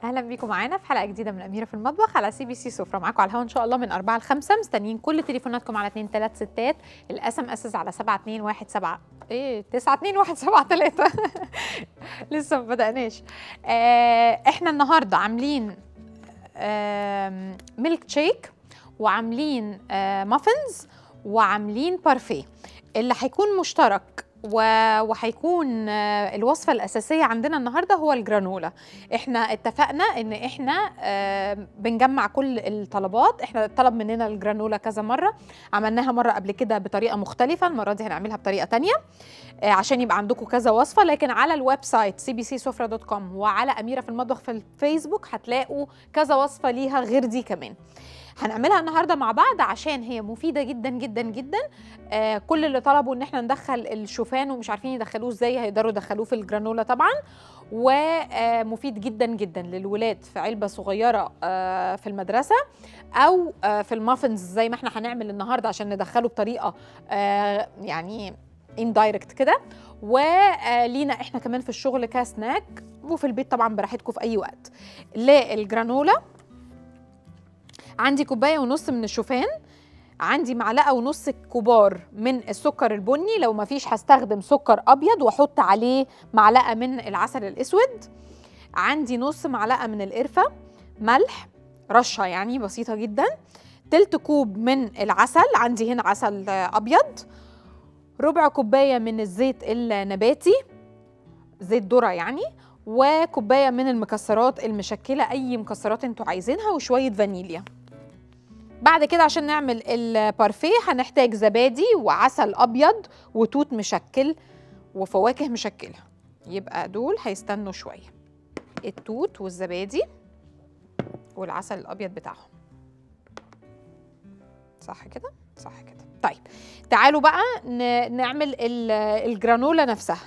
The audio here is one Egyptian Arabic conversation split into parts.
اهلا بيكم معانا في حلقه جديده من اميره في المطبخ على سي بي سي سفره معاكم على الهوا ان شاء الله من 4 ل 5 مستنيين كل تليفوناتكم على 2 3 6 الاس ام اس على 7 2 1 7 ايه 9 2 1 7 3 لسه ما بدأناش آه احنا النهارده عاملين آه ميلك شيك وعاملين آه مافنز وعاملين بارفيه اللي هيكون مشترك و- وهيكون آه، الوصفه الاساسيه عندنا النهارده هو الجرانولا احنا اتفقنا ان احنا آه، بنجمع كل الطلبات احنا طلب مننا الجرانولا كذا مره عملناها مره قبل كده بطريقه مختلفه المره دي هنعملها بطريقه تانية آه، عشان يبقى عندكم كذا وصفه لكن على الويب سايت سي بي سي سفره دوت كوم وعلى اميره في المطبخ في الفيسبوك هتلاقوا كذا وصفه ليها غير دي كمان هنعملها النهارده مع بعض عشان هي مفيده جدا جدا جدا آه كل اللي طلبوا ان احنا ندخل الشوفان ومش عارفين يدخلوه ازاي هيقدروا يدخلوه في الجرانولا طبعا ومفيد جدا جدا للولاد في علبه صغيره آه في المدرسه او آه في المافنز زي ما احنا هنعمل النهارده عشان ندخله بطريقه آه يعني اندايركت كده ولينا احنا كمان في الشغل كسناك وفي البيت طبعا براحتكم في اي وقت للجرانولا عندي كوبايه ونص من الشوفان عندي معلقه ونص كبار من السكر البني لو ما فيش هستخدم سكر ابيض واحط عليه معلقه من العسل الاسود عندي نص معلقه من القرفه ملح رشه يعني بسيطه جدا تلت كوب من العسل عندي هنا عسل آه، ابيض ربع كوبايه من الزيت النباتي زيت ذره يعني وكوبايه من المكسرات المشكله اي مكسرات انتوا عايزينها وشويه فانيليا بعد كده عشان نعمل البارفيه هنحتاج زبادي وعسل ابيض وتوت مشكل وفواكه مشكله يبقى دول هيستنوا شويه التوت والزبادي والعسل الابيض بتاعهم صح كده صح كده طيب تعالوا بقى ن- نعمل ال- الجرانولا نفسها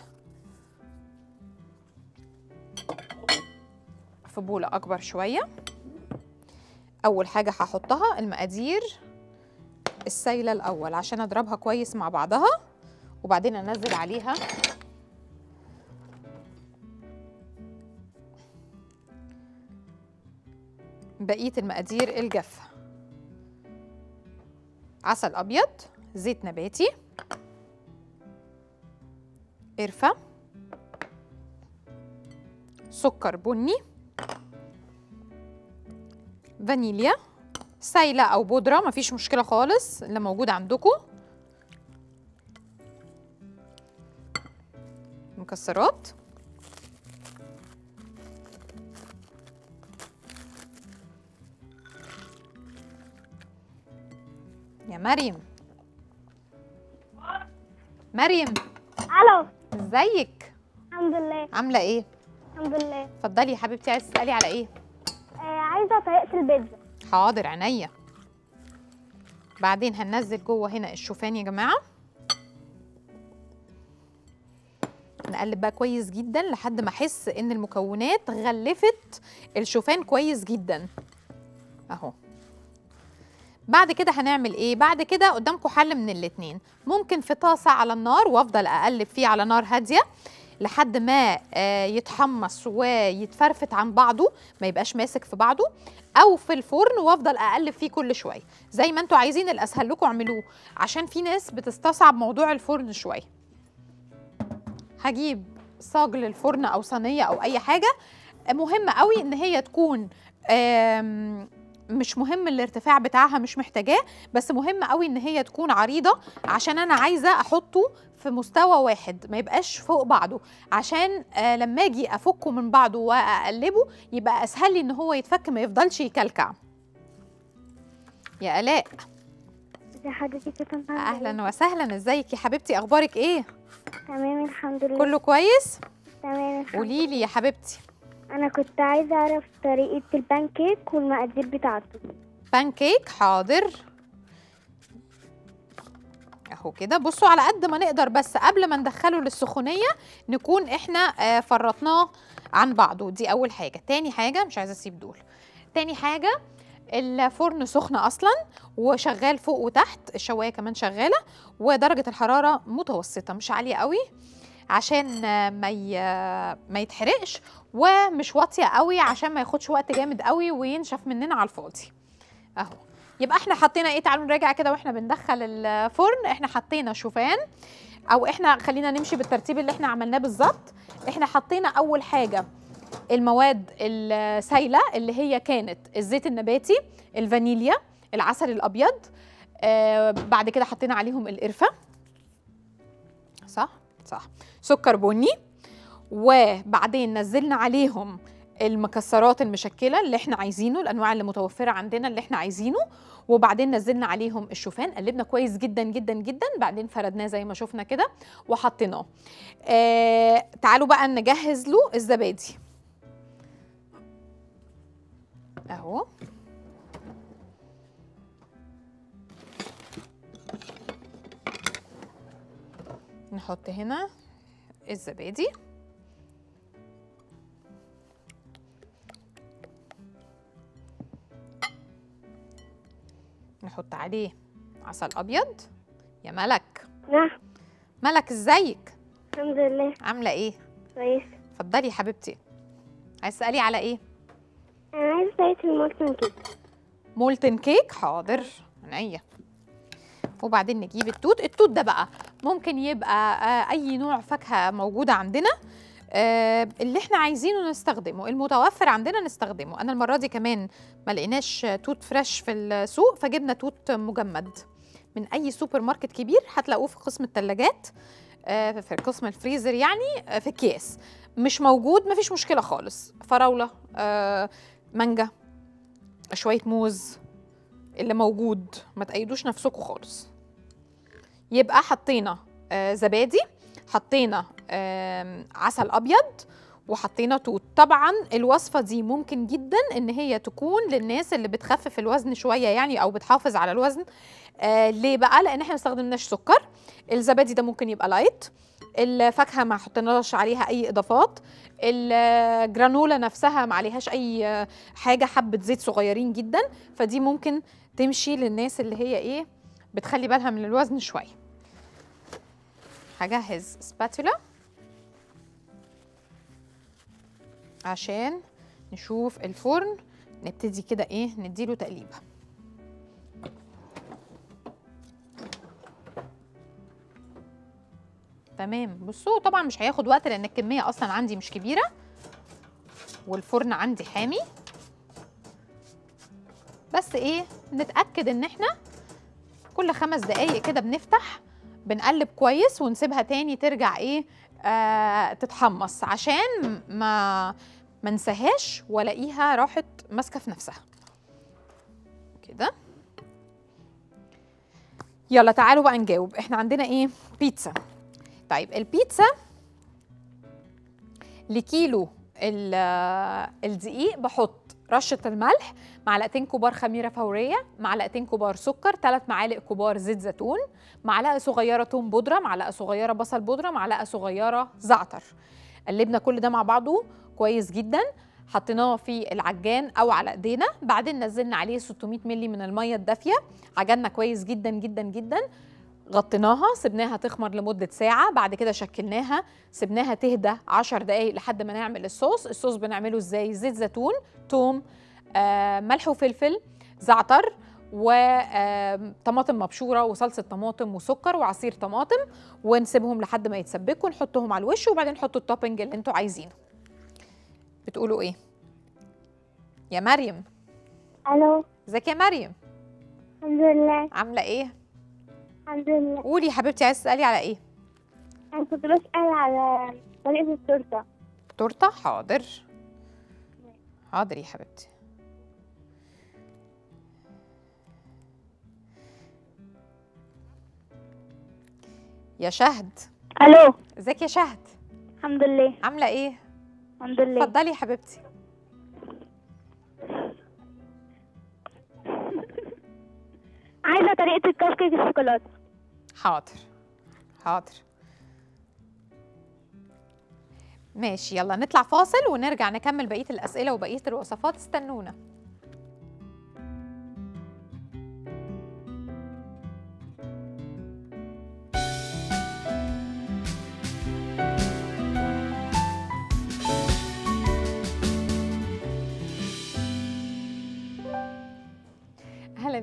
في بوله اكبر شويه اول حاجه هحطها المقادير السايله الاول عشان اضربها كويس مع بعضها وبعدين انزل عليها بقيه المقادير الجافه عسل ابيض زيت نباتي قرفه سكر بني فانيليا سايله او بودره مفيش مشكله خالص اللي موجود عندكم مكسرات يا مريم مريم الو ازيك الحمد لله عامله ايه الحمد لله اتفضلي يا حبيبتي عايزه تسالي على ايه آه عايزه طريقه البيتزا حاضر عينيا بعدين هننزل جوه هنا الشوفان يا جماعه نقلب بقى كويس جدا لحد ما احس ان المكونات غلفت الشوفان كويس جدا اهو بعد كده هنعمل ايه بعد كده قدامكم حل من الاتنين ممكن في طاسه على النار وافضل اقلب فيه على نار هاديه لحد ما آه، يتحمص ويتفرفت عن بعضه ما يبقاش ماسك في بعضه او في الفرن وافضل اقلب فيه كل شويه زي ما انتوا عايزين الاسهل لكم اعملوه عشان في ناس بتستصعب موضوع الفرن شويه هجيب صاج للفرن او صينيه او اي حاجه مهم قوي ان هي تكون آم، مش مهم الارتفاع بتاعها مش محتاجاه بس مهم قوي ان هي تكون عريضه عشان انا عايزه احطه في مستوى واحد ما يبقاش فوق بعضه عشان آه لما اجي افكه من بعضه واقلبه يبقى اسهل لي ان هو يتفك ما يفضلش يكلكع يا الاء ازي حضرتك يا طنط اهلا وسهلا ازيك يا حبيبتي اخبارك ايه تمام الحمد لله كله كويس تمام الحمد قولي لي يا حبيبتي انا كنت عايزه اعرف طريقه البانكيك والمقادير بتاعته بانكيك حاضر اهو كده بصوا على قد ما نقدر بس قبل ما ندخله للسخونيه نكون احنا آه، فرطناه عن بعضه دي اول حاجه تاني حاجه مش عايزه اسيب دول تاني حاجه الفرن سخن اصلا وشغال فوق وتحت الشوايه كمان شغاله ودرجه الحراره متوسطه مش عاليه قوي عشان آه، ما ي... آه، ما يتحرقش ومش واطيه قوي عشان ما ياخدش وقت جامد قوي وينشف مننا على الفاضي اهو يبقى احنا حطينا ايه تعالوا نراجع كده واحنا بندخل الفرن احنا حطينا شوفان او احنا خلينا نمشي بالترتيب اللي احنا عملناه بالظبط احنا حطينا اول حاجه المواد السايله اللي هي كانت الزيت النباتي الفانيليا العسل الابيض آه بعد كده حطينا عليهم القرفه صح صح سكر بني وبعدين نزلنا عليهم المكسرات المشكله اللي احنا عايزينه الانواع اللي متوفره عندنا اللي احنا عايزينه وبعدين نزلنا عليهم الشوفان قلبنا كويس جدا جدا جدا بعدين فردناه زي ما شفنا كده وحطيناه آه تعالوا بقى نجهز له الزبادي اهو نحط هنا الزبادي نحط عليه عسل ابيض يا ملك نعم ملك ازيك الحمد لله عامله ايه كويس اتفضلي يا حبيبتي عايز تسالي على ايه انا عايز طريقة المولتن كيك مولتن كيك حاضر عينيا وبعدين نجيب التوت التوت ده بقى ممكن يبقى آه، اي نوع فاكهه موجوده عندنا آه، اللي احنا عايزينه نستخدمه المتوفر عندنا نستخدمه انا المره دي كمان ما لقيناش توت فريش في السوق فجبنا توت مجمد من اي سوبر ماركت كبير هتلاقوه في قسم الثلاجات في قسم الفريزر يعني آه، في اكياس مش موجود مفيش مشكله خالص فراوله آه، مانجا شويه موز اللي موجود ما تقيدوش نفسكم خالص يبقى حطينا آه زبادي حطينا آه عسل ابيض وحطينا توت طبعا الوصفه دي ممكن جدا ان هي تكون للناس اللي بتخفف الوزن شويه يعني او بتحافظ على الوزن آه ليه بقى لان احنا ما استخدمناش سكر الزبادي ده ممكن يبقى لايت الفاكهه ما حطيناش عليها اي اضافات الجرانولا نفسها ما عليهاش اي آه، حاجه حبه زيت صغيرين جدا فدي ممكن تمشي للناس اللي هي ايه بتخلي بالها من الوزن شويه هجهز سباتولا عشان نشوف الفرن نبتدي كده ايه نديله تقليبه تمام بصوا طبعا مش هياخد وقت لان الكميه اصلا عندي مش كبيره والفرن عندي حامي بس ايه نتاكد ان احنا كل خمس دقايق كده بنفتح بنقلب كويس ونسيبها تاني ترجع ايه آه تتحمص عشان ما ما نساهاش والاقيها راحت ماسكه في نفسها كده يلا تعالوا بقى نجاوب احنا عندنا ايه بيتزا طيب البيتزا لكيلو ال- آه، الدقيق بحط رشة الملح معلقتين كبار خميرة فورية معلقتين كبار سكر ثلاث معالق كبار زيت زيتون معلقة صغيرة توم بودرة معلقة صغيرة بصل بودرة معلقة صغيرة زعتر قلبنا كل ده مع بعضه كويس جدا حطيناه في العجان او على ايدينا بعدين نزلنا عليه 600 مللي من الميه الدافيه عجننا كويس جدا جدا جدا غطيناها سبناها تخمر لمدة ساعة بعد كده شكلناها سبناها تهدى 10 دقايق لحد ما نعمل الصوص الصوص بنعمله ازاي زيت زيتون توم آه، ملح وفلفل زعتر وطماطم مبشوره وصلصه طماطم وسكر وعصير طماطم ونسيبهم لحد ما يتسبكوا نحطهم على الوش وبعدين نحطوا التوبنج اللي انتوا عايزينه بتقولوا ايه يا مريم الو ازيك يا مريم الحمد لله عامله ايه الحمد لله قولي يا حبيبتي عايز تسالي على ايه انا كنت بسأل على طريقة التورتة تورته حاضر حاضر يا حبيبتي يا شهد الو ازيك يا شهد الحمد لله عامله ايه الحمد لله اتفضلي يا حبيبتي عايزة طريقة الكب كيك الشوكولاتة حاضر حاضر ماشي يلا نطلع فاصل ونرجع نكمل بقيه الاسئله وبقيه الوصفات استنونا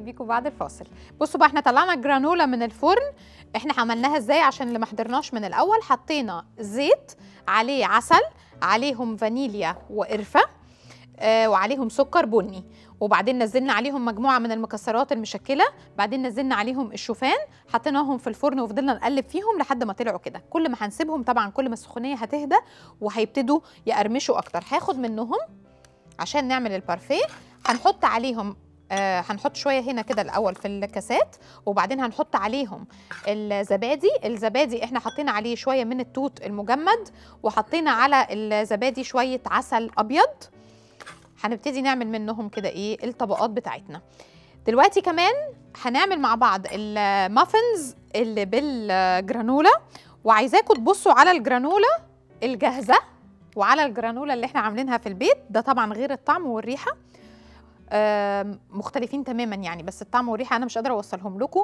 بيكم بعد الفاصل بصوا بقى احنا طلعنا الجرانولا من الفرن احنا عملناها ازاي عشان اللي ما حضرناش من الاول حطينا زيت عليه عسل عليهم فانيليا وقرفه آه وعليهم سكر بني وبعدين نزلنا عليهم مجموعه من المكسرات المشكله بعدين نزلنا عليهم الشوفان حطيناهم في الفرن وفضلنا نقلب فيهم لحد ما طلعوا كده كل ما هنسيبهم طبعا كل ما السخونيه هتهدى وهيبتدوا يقرمشوا اكتر هاخد منهم عشان نعمل البارفيه هنحط عليهم آه هنحط شويه هنا كده الاول في الكاسات وبعدين هنحط عليهم الزبادي الزبادي احنا حطينا عليه شويه من التوت المجمد وحطينا على الزبادي شويه عسل ابيض هنبتدي نعمل منهم كده ايه الطبقات بتاعتنا دلوقتي كمان هنعمل مع بعض المافنز اللي بالجرانولا وعايزاكم تبصوا على الجرانولا الجاهزه وعلى الجرانولا اللي احنا عاملينها في البيت ده طبعا غير الطعم والريحه آم، مختلفين تماما يعني بس الطعم والريحه انا مش قادره اوصلهم لكم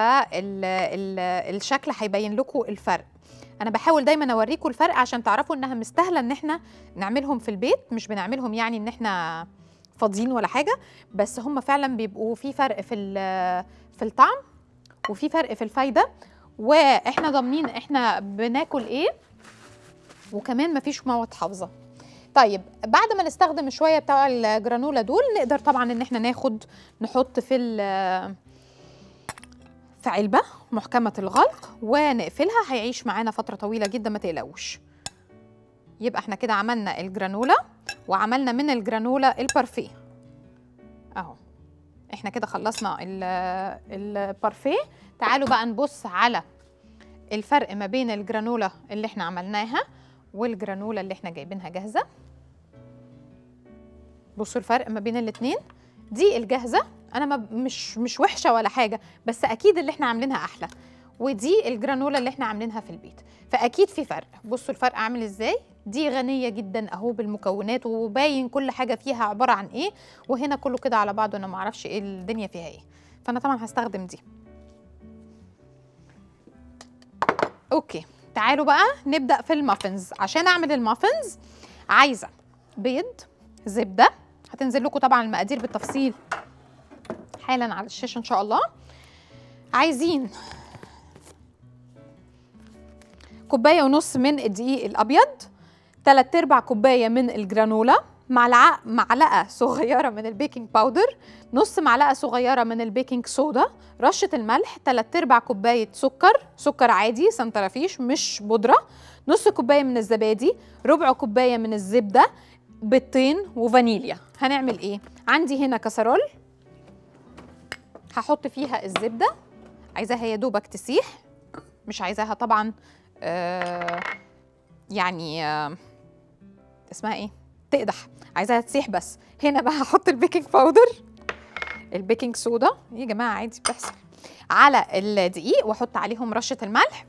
فالشكل هيبين لكم الفرق انا بحاول دايما اوريكم الفرق عشان تعرفوا انها مستاهله ان احنا نعملهم في البيت مش بنعملهم يعني ان احنا فاضيين ولا حاجه بس هم فعلا بيبقوا في فرق في ال- في الطعم وفي فرق في الفايده واحنا ضامنين احنا بناكل ايه وكمان مفيش مواد حافظه طيب بعد ما نستخدم شويه بتاع الجرانولا دول نقدر طبعا ان احنا ناخد نحط في ال- في علبه محكمه الغلق ونقفلها هيعيش معانا فتره طويله جدا ما تقلقوش يبقى احنا كده عملنا الجرانولا وعملنا من الجرانولا البارفيه اهو احنا كده خلصنا ال- البارفيه تعالوا بقى نبص على الفرق ما بين الجرانولا اللي احنا عملناها والجرانولا اللي احنا جايبينها جاهزه بصوا الفرق ما بين الاتنين دي الجاهزه انا ما مش مش وحشه ولا حاجه بس اكيد اللي احنا عاملينها احلى ودي الجرانولا اللي احنا عاملينها في البيت فاكيد في فرق بصوا الفرق عامل ازاي دي غنيه جدا اهو بالمكونات وباين كل حاجه فيها عباره عن ايه وهنا كله كده على بعضه انا ما اعرفش ايه الدنيا فيها ايه فانا طبعا هستخدم دي اوكي تعالوا بقى نبدا في المافنز عشان اعمل المافنز عايزه بيض زبده هتنزل لكم طبعا المقادير بالتفصيل حالا على الشاشه ان شاء الله عايزين كوبايه ونص من الدقيق الابيض تلات ارباع كوبايه من الجرانولا معلقه معلقه صغيره من البيكنج باودر نص معلقه صغيره من البيكنج صودا رشه الملح تلات ارباع كوبايه سكر سكر عادي سنترافيش مش بودره نص كوبايه من الزبادي ربع كوبايه من الزبده بيضتين وفانيليا هنعمل ايه عندي هنا كسرول هحط فيها الزبده عايزاها يا دوبك تسيح مش عايزاها طبعا آه يعني آه اسمها ايه تقدح عايزاها تسيح بس هنا بقى هحط البيكنج باودر البيكنج صودا يا جماعه عادي بتحصل على الدقيق واحط عليهم رشه الملح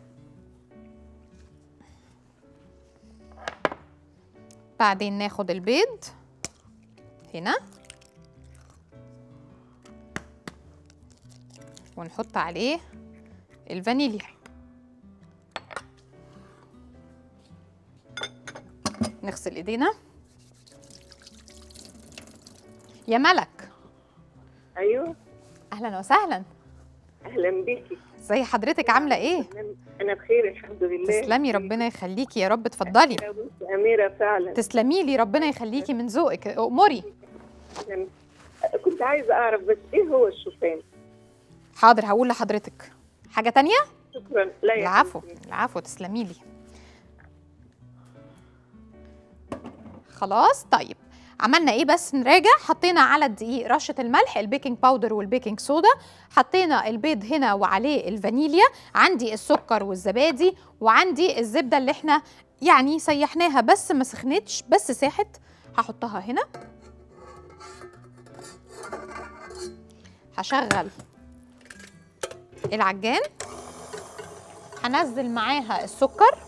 بعدين ناخد البيض هنا ونحط عليه الفانيليا نغسل ايدينا يا ملك ايوه اهلا وسهلا اهلا بيكي ازي حضرتك عامله ايه انا بخير الحمد لله تسلمي ربنا يخليكي يا رب اتفضلي يا بنت اميره فعلا تسلمي لي ربنا يخليكي من ذوقك اموري كنت عايزه اعرف بس ايه هو الشوفان حاضر هقول لحضرتك حاجه تانية شكرا لا يا العفو حبيبتي. العفو تسلمي لي خلاص طيب عملنا ايه بس نراجع حطينا على الدقيق رشه الملح البيكنج باودر والبيكنج صودا حطينا البيض هنا وعليه الفانيليا عندي السكر والزبادي وعندي الزبده اللي احنا يعني سيحناها بس ما سخنتش بس ساحت هحطها هنا هشغل العجان هنزل معاها السكر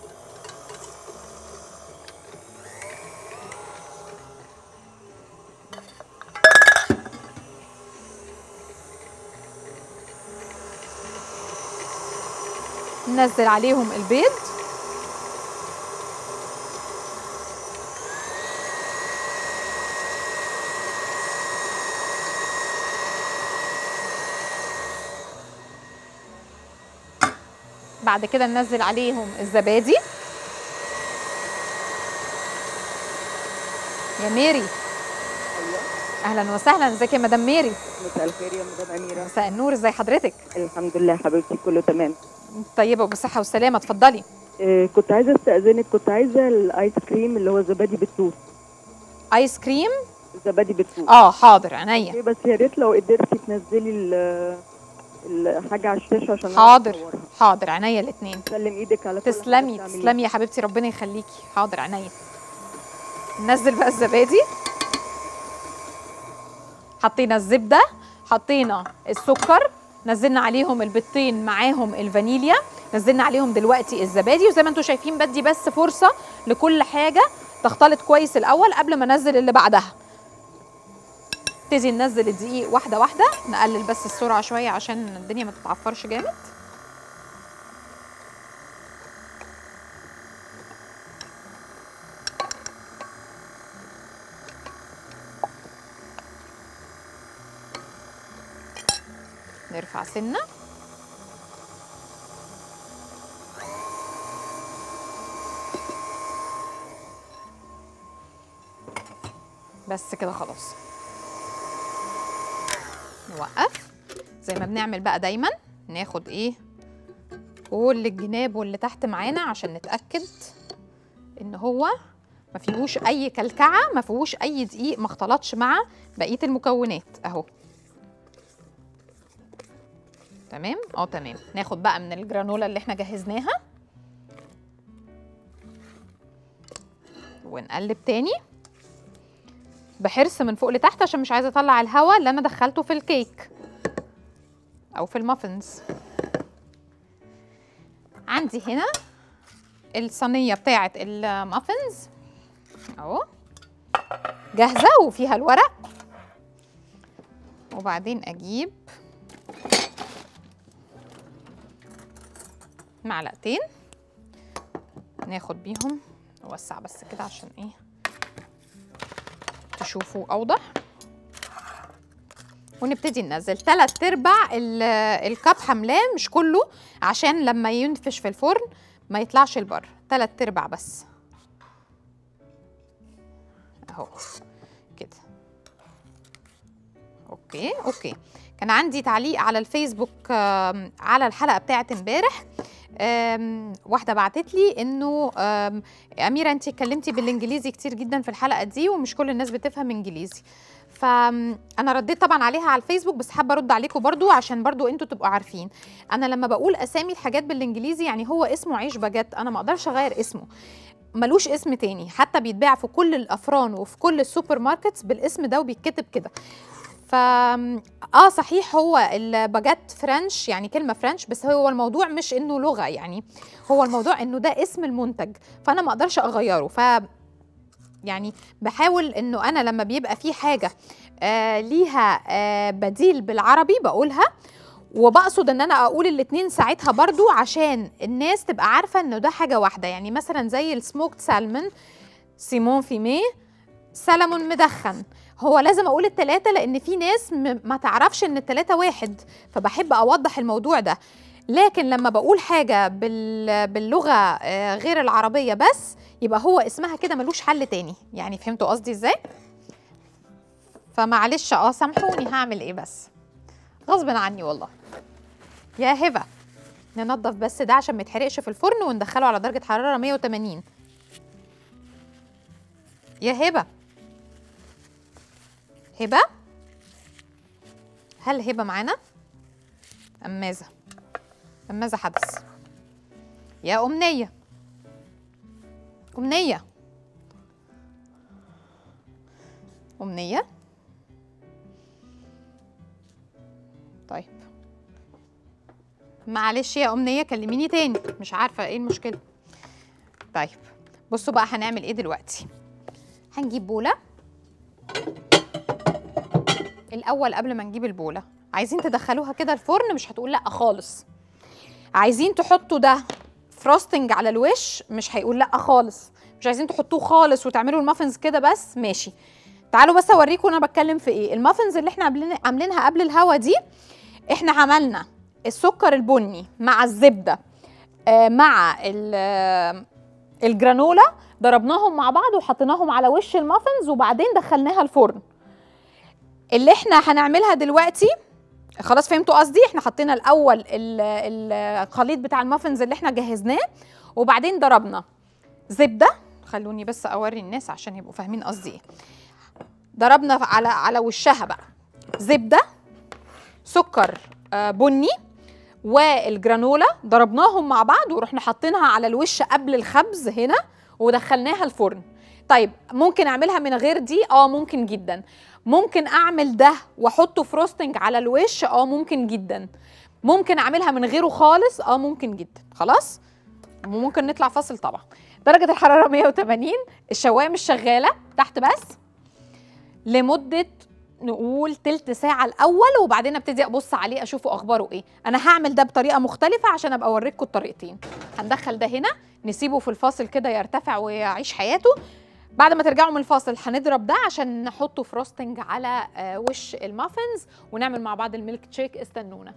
ننزل عليهم البيض بعد كده ننزل عليهم الزبادي يا ميري ايوه اهلا وسهلا ازيك يا مدام ميري مساء الخير يا مدام اميره مساء النور ازي حضرتك الحمد لله حبيبتي كله تمام طيبه وبصحه والسلامه اتفضلي آه كنت عايزه استاذنك كنت عايزه الايس كريم اللي هو زبادي بالتوت ايس كريم زبادي بالتوت اه حاضر عينيا إيه بس يا ريت لو قدرتي تنزلي ال- الحاجه على الشاشه عشان أعرف حاضر أصورها. حاضر عينيا الاثنين سلم ايدك على كل حاجة تسلمي بتعمليها. تسلمي يا حبيبتي ربنا يخليكي حاضر عينيا ننزل بقى الزبادي حطينا الزبده حطينا السكر نزلنا عليهم البيضتين معاهم الفانيليا نزلنا عليهم دلوقتي الزبادي وزي ما انتم شايفين بدي بس فرصه لكل حاجه تختلط كويس الاول قبل ما انزل اللي بعدها نبتدي ننزل الدقيق واحده واحده نقلل بس السرعه شويه عشان الدنيا ما تتعفرش جامد نرفع سنه بس كده خلاص نوقف زي ما بنعمل بقى دايما ناخد ايه كل الجناب واللي تحت معانا عشان نتاكد ان هو ما فيهوش اي كلكعه ما فيهوش اي دقيق ما اختلطش مع بقيه المكونات اهو تمام اه تمام ناخد بقى من الجرانولا اللي احنا جهزناها ونقلب تاني بحرص من فوق لتحت عشان مش عايزه اطلع الهواء اللي انا دخلته في الكيك او في المافنز عندي هنا الصينيه بتاعه المافنز اهو جاهزه وفيها الورق وبعدين اجيب معلقتين ناخد بيهم نوسع بس كده عشان ايه تشوفوا اوضح ونبتدي ننزل تلات ارباع ال- الكب حملاه مش كله عشان لما ينفش في الفرن ما يطلعش لبره تلات ارباع بس اهو كده اوكي اوكي كان عندي تعليق على الفيسبوك آم، على الحلقه بتاعت امبارح آم، واحده بعتت لي انه آم، اميره انت اتكلمتي بالانجليزي كتير جدا في الحلقه دي ومش كل الناس بتفهم انجليزي فانا رديت طبعا عليها على الفيسبوك بس حابه ارد عليكم برضو عشان برضو انتوا تبقوا عارفين انا لما بقول اسامي الحاجات بالانجليزي يعني هو اسمه عيش باجيت انا ما اقدرش اغير اسمه ملوش اسم تاني حتى بيتباع في كل الافران وفي كل السوبر ماركتس بالاسم ده وبيتكتب كده ف اه صحيح هو الباجيت فرنش يعني كلمه فرنش بس هو الموضوع مش انه لغه يعني هو الموضوع انه ده اسم المنتج فانا ما اقدرش اغيره ف يعني بحاول انه انا لما بيبقى في حاجه آه ليها آه بديل بالعربي بقولها وبقصد ان انا اقول الاتنين ساعتها برضو عشان الناس تبقى عارفه انه ده حاجه واحده يعني مثلا زي السموكت سالمون سيمون فيمي سلمون مدخن هو لازم اقول التلاتة لان في ناس م- ما تعرفش ان التلاتة واحد فبحب اوضح الموضوع ده لكن لما بقول حاجة بال... باللغة آه، غير العربية بس يبقى هو اسمها كده ملوش حل تاني يعني فهمتوا قصدي ازاي فمعلش اه سامحوني هعمل ايه بس غصب عني والله يا هبة ننضف بس ده عشان ما يتحرقش في الفرن وندخله على درجة حرارة 180 يا هبة هبة هل هبة معانا؟ أمازة أمازة حدث يا أمنية أمنية أمنية طيب معلش يا أمنية كلميني تاني مش عارفة ايه المشكلة طيب بصوا بقى هنعمل ايه دلوقتي هنجيب بولة الأول قبل ما نجيب البولة عايزين تدخلوها كده الفرن مش هتقول لأ خالص عايزين تحطوا ده فروستنج على الوش مش هيقول لأ خالص مش عايزين تحطوه خالص وتعملوا المافنز كده بس ماشي تعالوا بس اوريكم انا بتكلم في ايه المافنز اللي احنا عاملين عاملينها قبل الهوا دي احنا عملنا السكر البني مع الزبده آه، مع ال- آه، الجرانولا ضربناهم مع بعض وحطيناهم على وش المافنز وبعدين دخلناها الفرن اللي احنا هنعملها دلوقتي خلاص فهمتوا قصدي احنا حطينا الاول ال- الخليط بتاع المافنز اللي احنا جهزناه وبعدين ضربنا زبده خلوني بس اوري الناس عشان يبقوا فاهمين قصدي ايه ضربنا على على وشها بقى زبده سكر آه، بني والجرانولا ضربناهم مع بعض ورحنا حاطينها على الوش قبل الخبز هنا ودخلناها الفرن طيب ممكن اعملها من غير دي اه ممكن جدا ممكن اعمل ده واحطه فروستنج على الوش اه ممكن جدا ممكن اعملها من غيره خالص اه ممكن جدا خلاص وممكن نطلع فاصل طبعا درجة الحرارة 180 الشواية مش شغالة تحت بس لمدة نقول تلت ساعة الأول وبعدين ابتدي أبص عليه أشوفه أخباره إيه أنا هعمل ده بطريقة مختلفة عشان أبقى أوريكم الطريقتين هندخل ده هنا نسيبه في الفاصل كده يرتفع ويعيش حياته بعد ما ترجعوا من الفاصل هنضرب ده عشان نحطه فروستنج على آه، وش المافنز ونعمل مع بعض الميلك تشيك استنونا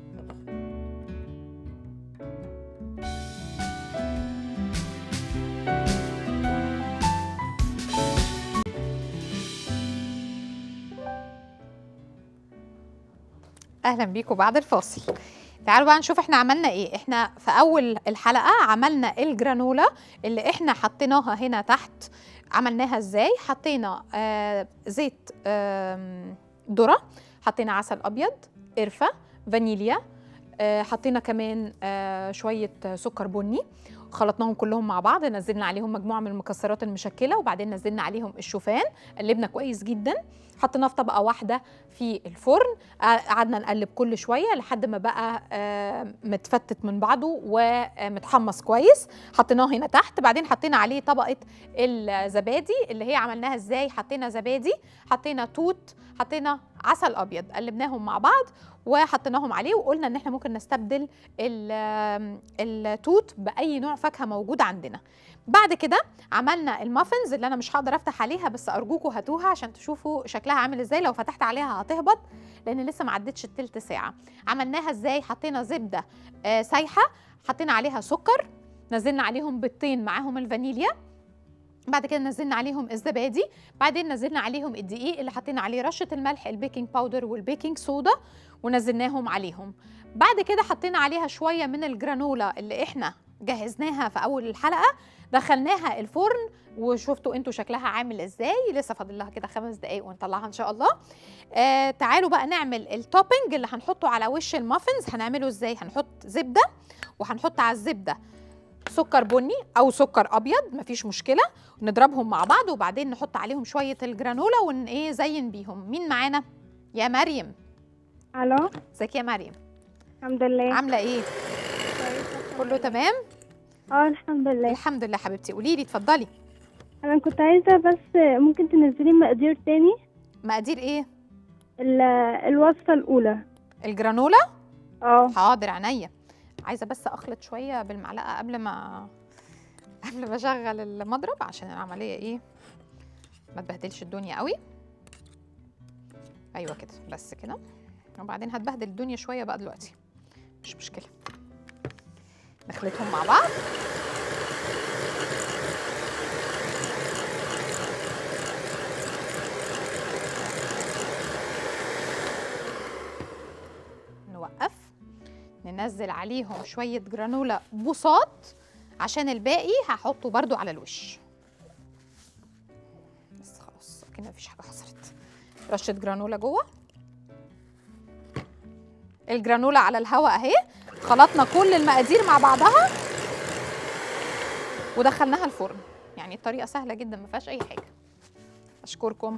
اهلا بيكم بعد الفاصل تعالوا بقى نشوف احنا عملنا ايه احنا في اول الحلقه عملنا الجرانولا اللي احنا حطيناها هنا تحت عملناها ازاي حطينا آه زيت آم، ذره حطينا عسل ابيض قرفه فانيليا آه حطينا كمان آه شويه سكر بني خلطناهم كلهم مع بعض نزلنا عليهم مجموعه من المكسرات المشكله وبعدين نزلنا عليهم الشوفان قلبنا كويس جدا حطيناه في طبقه واحده في الفرن قعدنا نقلب كل شويه لحد ما بقى آه، متفتت من بعضه ومتحمص كويس حطيناه هنا تحت بعدين حطينا عليه طبقه الزبادي اللي هي عملناها ازاي حطينا زبادي حطينا توت حطينا عسل ابيض قلبناهم مع بعض وحطيناهم عليه وقلنا ان احنا ممكن نستبدل ال- التوت باي نوع فاكهه موجود عندنا بعد كده عملنا المافنز اللي انا مش هقدر افتح عليها بس ارجوكم هاتوها عشان تشوفوا شكلها عامل ازاي لو فتحت عليها هتهبط لان لسه ما عدتش التلت ساعه عملناها ازاي حطينا زبده آه سايحه حطينا عليها سكر نزلنا عليهم بيضتين معاهم الفانيليا بعد كده نزلنا عليهم الزبادي بعدين نزلنا عليهم الدقيق اللي حطينا عليه رشه الملح البيكنج باودر والبيكنج صودا ونزلناهم عليهم بعد كده حطينا عليها شويه من الجرانولا اللي احنا جهزناها في اول الحلقه دخلناها الفرن وشفتوا انتوا شكلها عامل ازاي لسه فاضل لها كده خمس دقايق ونطلعها ان شاء الله آه تعالوا بقى نعمل التوبنج اللي هنحطه على وش المافنز هنعمله ازاي هنحط زبده وهنحط على الزبده سكر بني او سكر ابيض مفيش مشكله نضربهم مع بعض وبعدين نحط عليهم شويه الجرانولا ون ايه زين بيهم مين معانا يا مريم الو ازيك يا مريم الحمد لله عامله ايه كله تمام اه الحمد لله الحمد لله حبيبتي قولي لي اتفضلي انا كنت عايزه بس ممكن تنزلي مقادير تاني مقادير ايه ال- الوصفه الاولى الجرانولا اه حاضر عينيا عايزه بس اخلط شويه بالمعلقه قبل ما قبل ما اشغل المضرب عشان العمليه ايه ما تبهدلش الدنيا قوي ايوه كده بس كده وبعدين هتبهدل الدنيا شويه بقى دلوقتي مش مشكله نخلطهم مع بعض نوقف ننزل عليهم شوية جرانولا بوصات عشان الباقي هحطه برضو على الوش بس خلاص كده مفيش حاجة حصلت رشة جرانولا جوه الجرانولا على الهواء اهي خلطنا كل المقادير مع بعضها ودخلناها الفرن يعني الطريقة سهلة جدا ما فيهاش أي حاجة أشكركم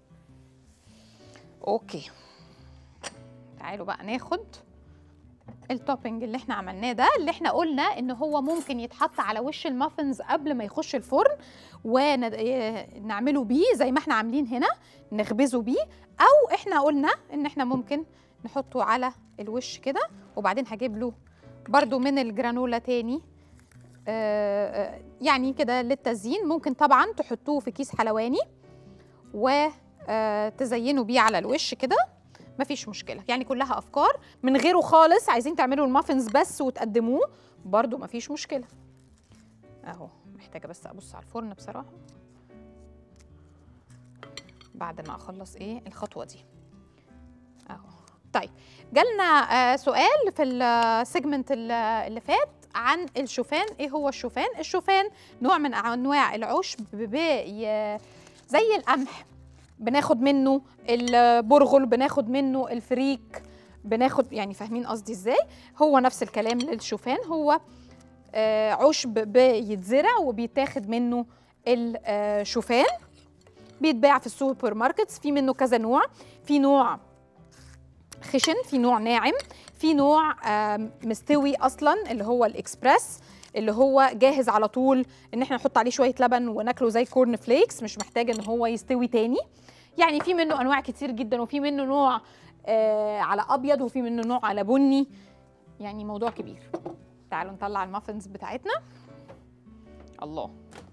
أوكي تعالوا بقى ناخد التوبنج اللي احنا عملناه ده اللي احنا قلنا ان هو ممكن يتحط على وش المافنز قبل ما يخش الفرن ونعمله بيه زي ما احنا عاملين هنا نخبزه بيه او احنا قلنا ان احنا ممكن نحطه على الوش كده وبعدين هجيب له برضو من الجرانولا تاني آه، آه، يعني كده للتزيين ممكن طبعا تحطوه في كيس حلواني وتزينوا بيه على الوش كده مفيش مشكله يعني كلها افكار من غيره خالص عايزين تعملوا المافنز بس وتقدموه برضو مفيش مشكله اهو محتاجه بس ابص على الفرن بصراحه بعد ما اخلص ايه الخطوه دي اهو طيب جالنا آه سؤال في السيجمنت اللي فات عن الشوفان ايه هو الشوفان الشوفان نوع من انواع العشب بي- زي القمح بناخد منه البرغل بناخد منه الفريك بناخد يعني فاهمين قصدي ازاي هو نفس الكلام للشوفان هو آه، عشب بيتزرع وبيتاخد منه الشوفان بيتباع في السوبر ماركتس في منه كذا نوع في نوع خشن في نوع ناعم في نوع آم، مستوي اصلا اللي هو الاكسبرس اللي هو جاهز على طول ان احنا نحط عليه شويه لبن وناكله زي كورن فليكس مش محتاج ان هو يستوي تاني يعني في منه انواع كتير جدا وفي منه نوع آه على ابيض وفي منه نوع على بني يعني موضوع كبير تعالوا نطلع المافنز بتاعتنا الله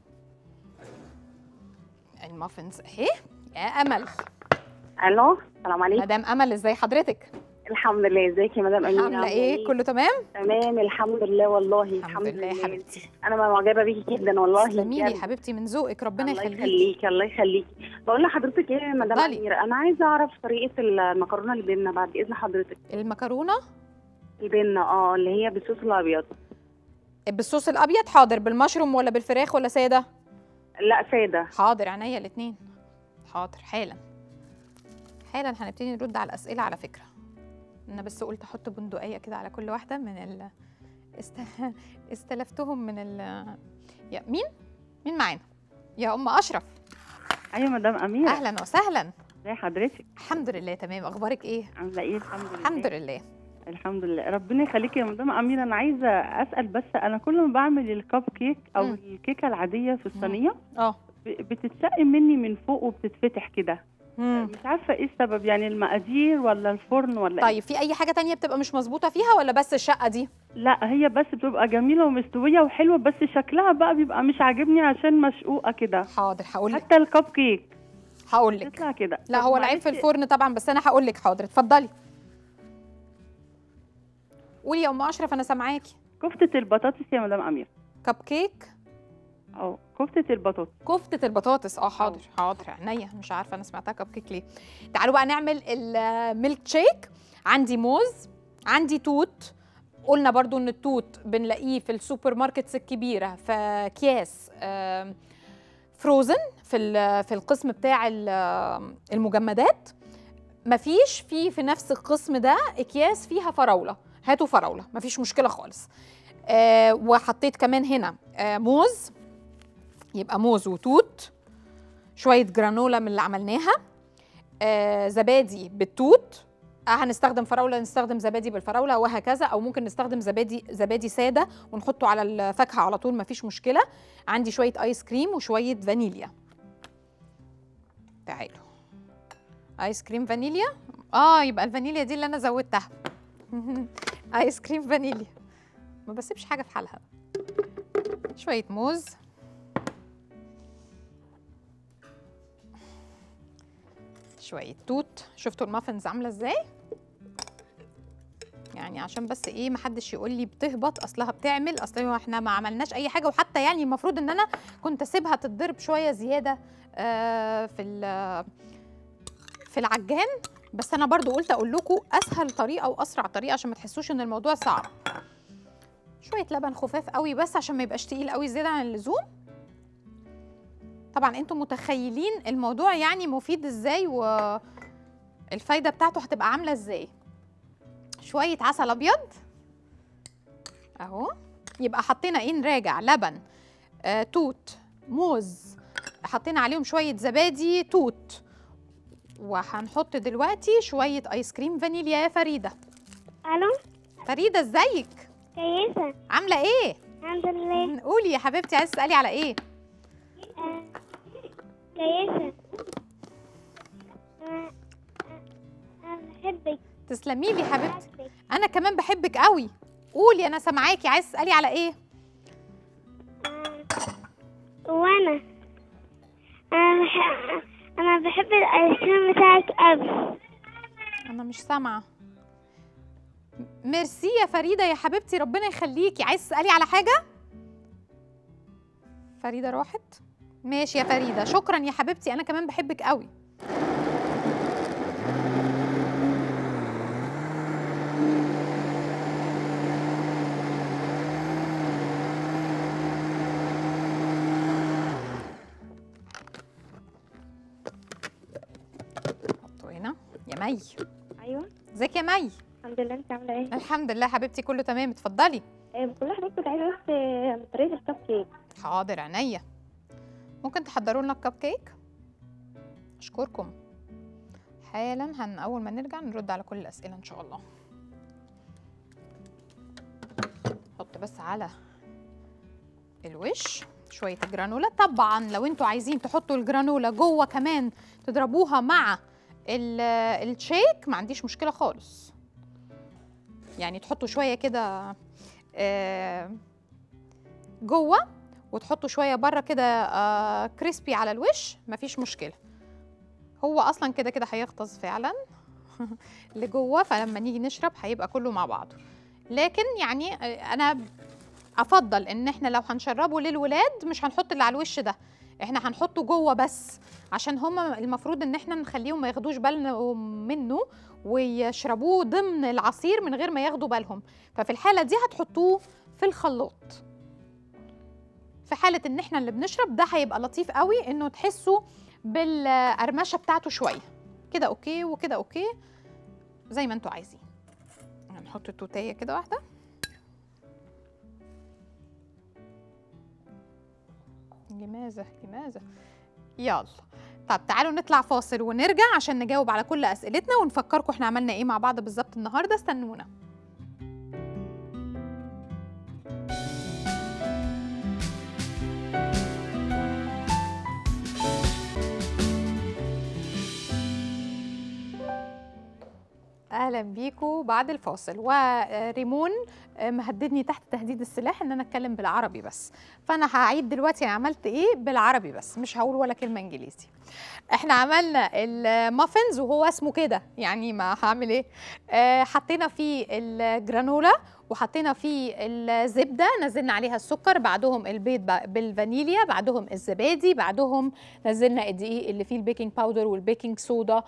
المافنز اهي يا امل الو السلام عليكم مدام امل ازاي حضرتك الحمد لله ازيك يا مدام امينه عامله ايه كله تمام تمام الحمد لله والله الحمد لله يا حبيبتي انا معجبه بيكي جدا والله تسلمي لي بجد. يا حبيبتي من ذوقك ربنا الله يخليكي يخليكي الله يخليكي بقول لحضرتك ايه يا مدام اتفضلي. اميره انا عايزه اعرف طريقه المكرونه البنه بعد اذن حضرتك المكرونه البنه اه اللي هي بالصوص الابيض بالصوص الابيض حاضر بالمشروم ولا بالفراخ ولا ساده لا ساده حاضر عينيا الاثنين حاضر حالا حالا هنبتدي نرد على الاسئله على فكره انا بس قلت احط بندقيه كده على كل واحده من ال است... استلفتهم من ال يا مين مين معانا يا ام اشرف ايوه مدام اميره اهلا وسهلا ازي حضرتك الحمد لله تمام اخبارك ايه عامله ايه الحمد لله الحمد لله الحمد لله ربنا يخليكي يا مدام اميره انا عايزه اسال بس انا كل ما بعمل الكب كيك او مم. الكيكه العاديه في الصينيه اه ب- بتتشق مني من فوق وبتتفتح كده مم. مش عارفه ايه السبب يعني المقادير ولا الفرن ولا إيه؟ طيب في اي حاجه تانية بتبقى مش مظبوطه فيها ولا بس الشقه دي لا هي بس بتبقى جميله ومستويه وحلوه بس شكلها بقى بيبقى مش عاجبني عشان مشقوقه كده حاضر هقول لك حتى الكب كيك هقول لك تطلع كده لا طب هو العيب في معلش، الفرن طبعا بس انا هقول لك حاضر اتفضلي قولي يا ام اشرف انا سامعاكي كفته البطاطس يا مدام اميره كب كيك او كفته البطاطس كفتة البطاطس اه حاضر حاضر عينيا مش عارفة انا سمعتها كب كيك ليه تعالوا بقى نعمل الميلك شيك عندي موز عندي توت قلنا برضو ان التوت بنلاقيه في السوبر ماركتس الكبيرة في اكياس آم، فروزن في ال- في القسم بتاع ال- المجمدات مفيش في في نفس القسم ده اكياس فيها فراولة هاتوا فراولة مفيش مشكلة خالص آه وحطيت كمان هنا آه موز يبقى موز وتوت شويه جرانولا من اللي عملناها آه زبادي بالتوت آه هنستخدم فراوله نستخدم زبادي بالفراوله وهكذا او ممكن نستخدم زبادي زبادي ساده ونحطه على الفاكهه على طول مفيش مشكله عندي شويه ايس كريم وشويه فانيليا تعالوا ايس كريم فانيليا اه يبقى الفانيليا دي اللي انا زودتها ايس كريم فانيليا ما بسيبش حاجه في حالها شويه موز شويه توت شفتوا المافنز عامله ازاي يعني عشان بس ايه محدش يقول لي بتهبط اصلها بتعمل اصل احنا ما عملناش اي حاجه وحتى يعني المفروض ان انا كنت اسيبها تتضرب شويه زياده آه في ال- في العجان بس انا برضو قلت اقول لكم اسهل طريقه واسرع طريقه عشان ما تحسوش ان الموضوع صعب شويه لبن خفاف قوي بس عشان ما يبقاش تقيل قوي زياده عن اللزوم طبعا انتم متخيلين الموضوع يعني مفيد ازاي والفايده بتاعته هتبقى عامله ازاي شويه عسل ابيض اهو يبقى حطينا ايه نراجع لبن آه توت موز حطينا عليهم شويه زبادي توت وهنحط دلوقتي شويه ايس كريم فانيليا يا فريده الو فريده ازيك كويسة عامله ايه الحمد لله قولي يا حبيبتي عايزه تسالي على ايه آه، كويسة آه، أنا بحبك تسلمي لي حبيبتي بحبك. انا كمان بحبك قوي قولي انا سامعاكي عايزه تسالي على ايه آه، وأنا أنا بح- أنا بحب الآيس كريم بتاعك أوي انا مش سامعه ميرسي يا فريده يا حبيبتي ربنا يخليكي عايز تسالي على حاجه فريده راحت ماشي يا فريده شكرا يا حبيبتي انا كمان بحبك قوي حطه هنا يا مي ايوه ازيك يا مي الحمد لله انت عامله ايه الحمد لله حبيبتي كله تمام اتفضلي آه، بقول لحضرتك كنت عايزه بس آه، طريقه الكب كيك حاضر عينيا ممكن تحضروا لنا الكب كيك اشكركم حالا هن اول ما نرجع نرد على كل الاسئله ان شاء الله حط بس على الوش شويه الجرانولا طبعا لو انتوا عايزين تحطوا الجرانولا جوه كمان تضربوها مع ال- الشيك ما عنديش مشكله خالص يعني تحطوا شويه كده آه، جوه وتحطوا شويه بره كده آه كريسبي على الوش مفيش مشكله هو اصلا كده كده هيغطس فعلا لجوه فلما نيجي نشرب هيبقى كله مع بعضه لكن يعني آه، انا افضل ان احنا لو هنشربه للولاد مش هنحط اللي على الوش ده احنا هنحطه جوه بس عشان هما المفروض ان احنا نخليهم ما ياخدوش بالنا منه ويشربوه ضمن العصير من غير ما ياخدوا بالهم ففي الحاله دي هتحطوه في الخلاط في حاله ان احنا اللي بنشرب ده هيبقى لطيف قوي انه تحسوا بالقرمشه بتاعته شويه كده اوكي وكده اوكي زي ما انتوا عايزين هنحط التوتيه كده واحده لماذا لماذا يلا طب تعالوا نطلع فاصل ونرجع عشان نجاوب على كل اسئلتنا ونفكركم احنا عملنا ايه مع بعض بالظبط النهارده استنونا اهلا بيكم بعد الفاصل وريمون مهددني تحت تهديد السلاح ان انا اتكلم بالعربي بس فانا هعيد دلوقتي انا عملت ايه بالعربي بس مش هقول ولا كلمه انجليزي احنا عملنا المافنز وهو اسمه كده يعني ما هعمل ايه آه حطينا فيه الجرانولا وحطينا فيه الزبده نزلنا عليها السكر بعدهم البيض ب- بالفانيليا بعدهم الزبادي بعدهم نزلنا الدقيق اللي فيه البيكنج باودر والبيكنج صودا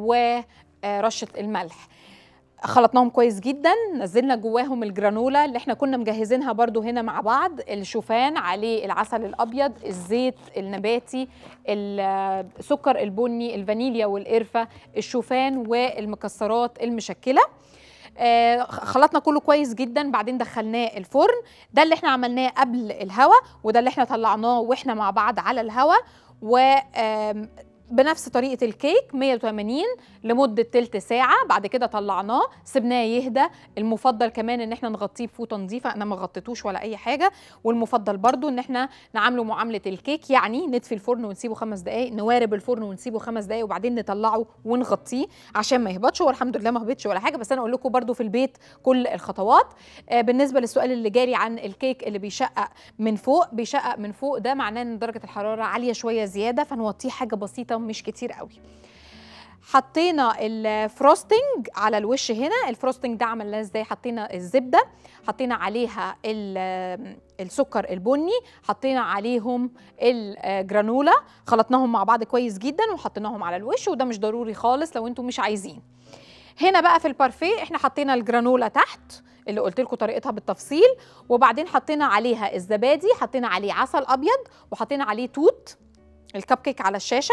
ورشه الملح خلطناهم كويس جدا نزلنا جواهم الجرانولا اللي احنا كنا مجهزينها برضو هنا مع بعض الشوفان عليه العسل الابيض الزيت النباتي السكر البني الفانيليا والقرفه الشوفان والمكسرات المشكله آه، خلطنا كله كويس جدا بعدين دخلناه الفرن ده اللي احنا عملناه قبل الهوا وده اللي احنا طلعناه واحنا مع بعض على الهوا و آم، بنفس طريقة الكيك 180 لمدة تلت ساعة بعد كده طلعناه سبناه يهدى المفضل كمان ان احنا نغطيه بفوطة نظيفة انا ما غطيتوش ولا اي حاجة والمفضل برضو ان احنا نعامله معاملة الكيك يعني نطفي الفرن ونسيبه خمس دقايق نوارب الفرن ونسيبه خمس دقايق وبعدين نطلعه ونغطيه عشان ما يهبطش هو الحمد لله ما هبطش ولا حاجة بس انا اقول لكم برضو في البيت كل الخطوات آه، بالنسبة للسؤال اللي جاري عن الكيك اللي بيشقق من فوق بيشقق من فوق ده معناه ان درجة الحرارة عالية شوية زيادة فنوطيه حاجة بسيطة مش كتير قوي حطينا الفروستنج على الوش هنا الفروستنج ده عملناه ازاي حطينا الزبده حطينا عليها ال- السكر البني حطينا عليهم الجرانولا خلطناهم مع بعض كويس جدا وحطيناهم على الوش وده مش ضروري خالص لو انتم مش عايزين هنا بقى في البارفيه احنا حطينا الجرانولا تحت اللي قلت لكم طريقتها بالتفصيل وبعدين حطينا عليها الزبادي حطينا عليه عسل ابيض وحطينا عليه توت الكب كيك على الشاشه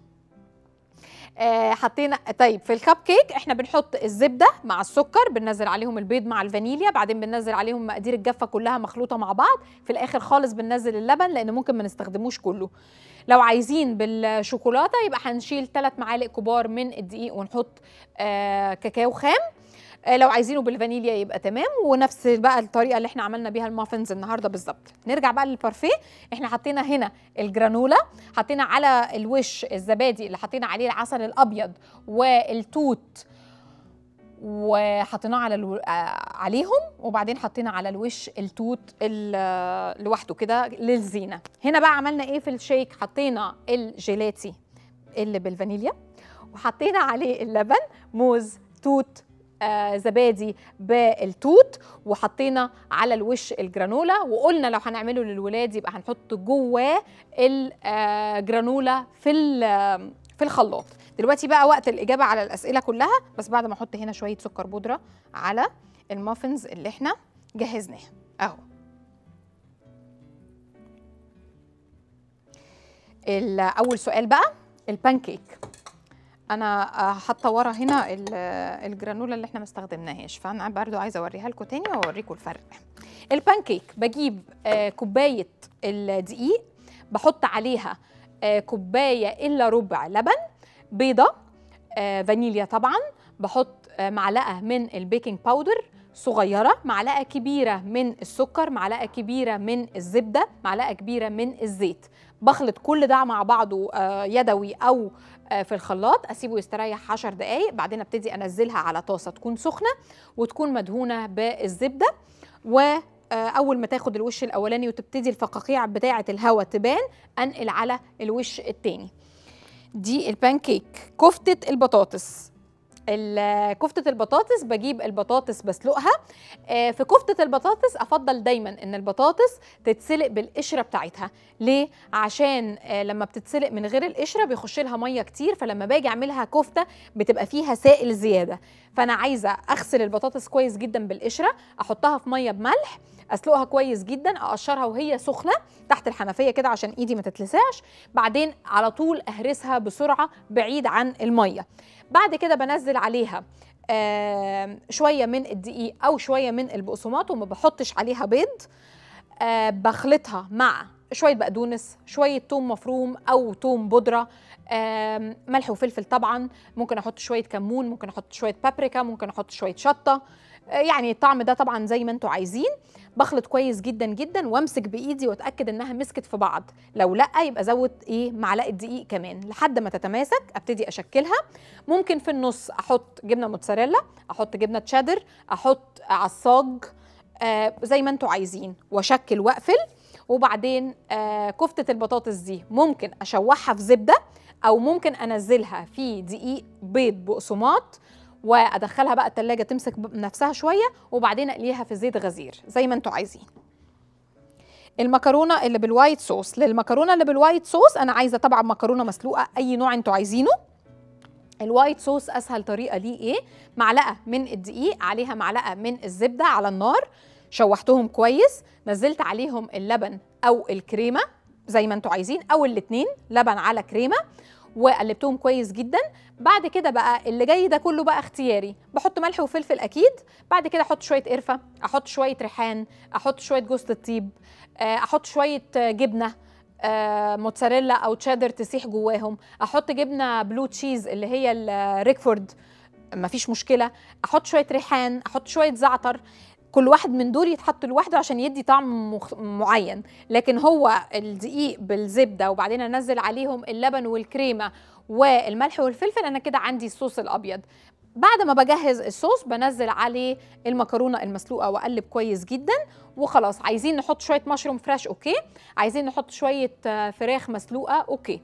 آه، حطينا طيب في الكب كيك احنا بنحط الزبده مع السكر بننزل عليهم البيض مع الفانيليا بعدين بننزل عليهم مقادير الجافه كلها مخلوطه مع بعض في الاخر خالص بننزل اللبن لان ممكن ما نستخدموش كله لو عايزين بالشوكولاته يبقى هنشيل ثلاث معالق كبار من الدقيق ونحط آه كاكاو خام آه، لو عايزينه بالفانيليا يبقى تمام ونفس بقى الطريقه اللي احنا عملنا بيها المافنز النهارده بالظبط نرجع بقى للبارفيه احنا حطينا هنا الجرانولا حطينا على الوش الزبادي اللي حطينا عليه العسل الابيض والتوت وحطيناه على الو... آه، عليهم وبعدين حطينا على الوش التوت ال- لوحده كده للزينه هنا بقى عملنا ايه في الشيك حطينا الجيلاتي اللي بالفانيليا وحطينا عليه اللبن موز توت آه زبادي بالتوت وحطينا على الوش الجرانولا وقلنا لو هنعمله للولاد يبقى هنحط جواه الجرانولا في ال- في الخلاط دلوقتي بقى وقت الاجابه على الاسئله كلها بس بعد ما احط هنا شويه سكر بودره على المافنز اللي احنا جهزناها اهو ال- اول سؤال بقى البانكيك انا آه، حاطه ورا هنا ال- الجرانولا اللي احنا ما استخدمناهاش فانا برضو عايزه اوريها لكم تاني واوريكم الفرق البانكيك بجيب آه، كوبايه الدقيق بحط عليها آه، كوبايه الا ربع لبن بيضه آه، فانيليا طبعا بحط آه، معلقه من البيكنج باودر صغيره معلقه كبيره من السكر معلقه كبيره من الزبده معلقه كبيره من الزيت بخلط كل ده مع بعضه آه، يدوي او آه، في الخلاط اسيبه يستريح 10 دقائق بعدين ابتدي انزلها على طاسه تكون سخنه وتكون مدهونه بالزبده و آه، اول ما تاخد الوش الاولاني وتبتدي الفقاقيع بتاعه الهواء تبان انقل على الوش التاني دي البانكيك كفتة البطاطس ال- كفتة البطاطس بجيب البطاطس بسلقها آه، في كفتة البطاطس أفضل دايما إن البطاطس تتسلق بالقشرة بتاعتها ليه؟ عشان آه، لما بتتسلق من غير القشرة بيخش لها مية كتير فلما باجي أعملها كفتة بتبقى فيها سائل زيادة فأنا عايزة أغسل البطاطس كويس جدا بالقشرة أحطها في مية بملح اسلقها كويس جدا اقشرها وهي سخنه تحت الحنفيه كده عشان ايدي ما تتلسعش بعدين على طول اهرسها بسرعه بعيد عن الميه بعد كده بنزل عليها آه شويه من الدقيق او شويه من البقسماط وما بحطش عليها بيض آه بخلطها مع شويه بقدونس شويه توم مفروم او توم بودره آم، ملح وفلفل طبعا ممكن احط شويه كمون ممكن احط شويه بابريكا ممكن احط شويه شطه آه، يعني الطعم ده طبعا زي ما انتوا عايزين بخلط كويس جدا جدا وامسك بايدي واتاكد انها مسكت في بعض لو لا يبقى زود ايه معلقه دقيق كمان لحد ما تتماسك ابتدي اشكلها ممكن في النص احط جبنه موتزاريلا احط جبنه تشيدر احط عصاج آه زي ما انتوا عايزين واشكل واقفل وبعدين آه كفته البطاطس دي ممكن اشوحها في زبده او ممكن انزلها في دقيق بيض بقسماط وادخلها بقى التلاجة تمسك ب- نفسها شويه وبعدين اقليها في زيت غزير زي ما انتوا عايزين المكرونه اللي بالوايت صوص للمكرونه اللي بالوايت صوص انا عايزه طبعا مكرونه مسلوقه اي نوع انتوا عايزينه الوايت صوص اسهل طريقه ليه ايه معلقه من الدقيق عليها معلقه من الزبده على النار شوحتهم كويس نزلت عليهم اللبن او الكريمه زي ما انتوا عايزين او الاتنين لبن على كريمه وقلبتهم كويس جدا بعد كده بقى اللي جاي ده كله بقى اختياري بحط ملح وفلفل اكيد بعد كده احط شويه قرفه احط شويه ريحان احط شويه جوز الطيب آه، احط شويه آه، جبنه آه، موتزاريلا او تشيدر تسيح جواهم احط جبنه بلو تشيز اللي هي الريكفورد مفيش مشكله احط شويه ريحان احط شويه زعتر كل واحد من دول يتحط لوحده عشان يدي طعم مخ... معين لكن هو الدقيق بالزبده وبعدين انزل عليهم اللبن والكريمه والملح والفلفل انا كده عندي الصوص الابيض بعد ما بجهز الصوص بنزل عليه المكرونه المسلوقه واقلب كويس جدا وخلاص عايزين نحط شويه مشروم فريش اوكي عايزين نحط شويه آه، فراخ مسلوقه اوكي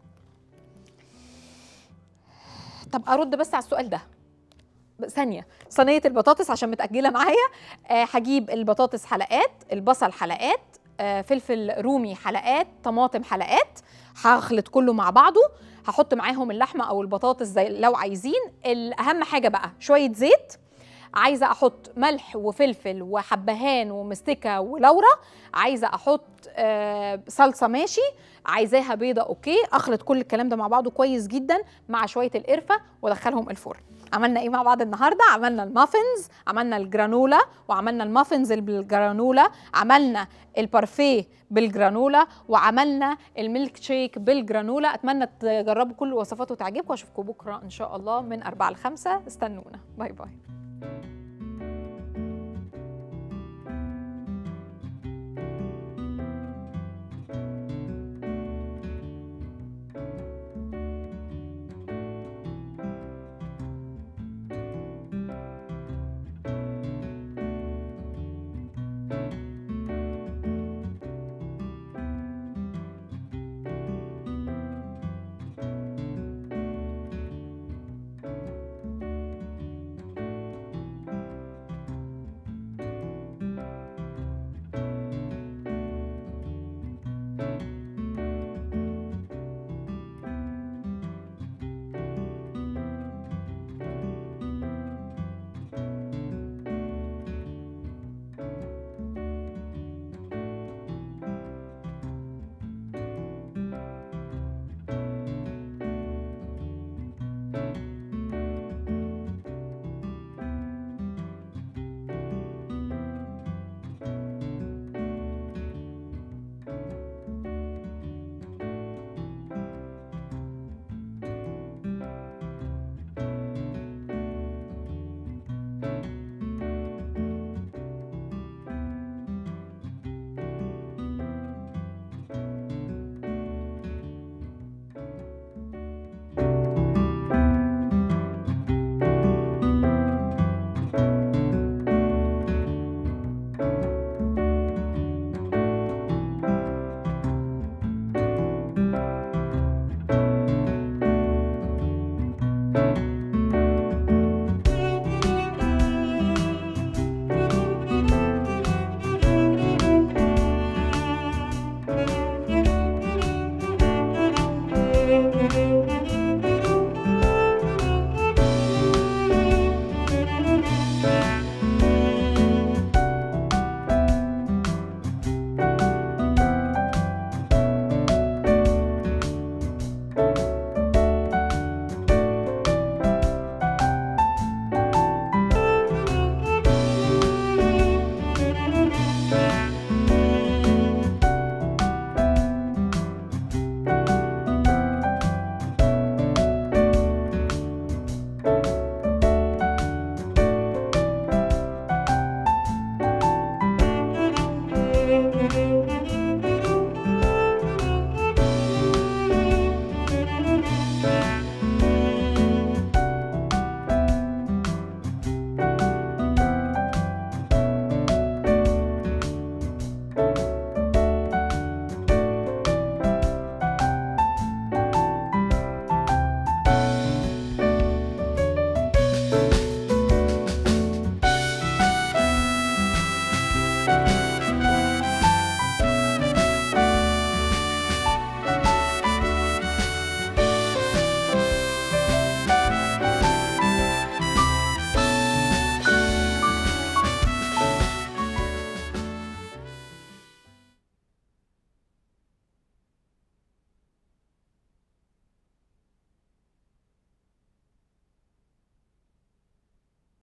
طب ارد بس على السؤال ده ثانيه صينيه البطاطس عشان متاجله معايا آه، هجيب البطاطس حلقات البصل حلقات آه، فلفل رومي حلقات طماطم حلقات هخلط كله مع بعضه هحط معاهم اللحمه او البطاطس زي لو عايزين الاهم حاجه بقى شويه زيت عايزه احط ملح وفلفل وحبهان ومستكه ولورا عايزه احط آه، صلصه ماشي عايزاها بيضه اوكي اخلط كل الكلام ده مع بعضه كويس جدا مع شويه القرفه وادخلهم الفرن عملنا ايه مع بعض النهارده عملنا المافنز عملنا الجرانولا وعملنا المافنز اللي بالجرانولا عملنا البارفيه بالجرانولا وعملنا الميلك شيك بالجرانولا اتمنى تجربوا كل الوصفات وتعجبكم واشوفكم بكره ان شاء الله من 4 ل 5 استنونا باي باي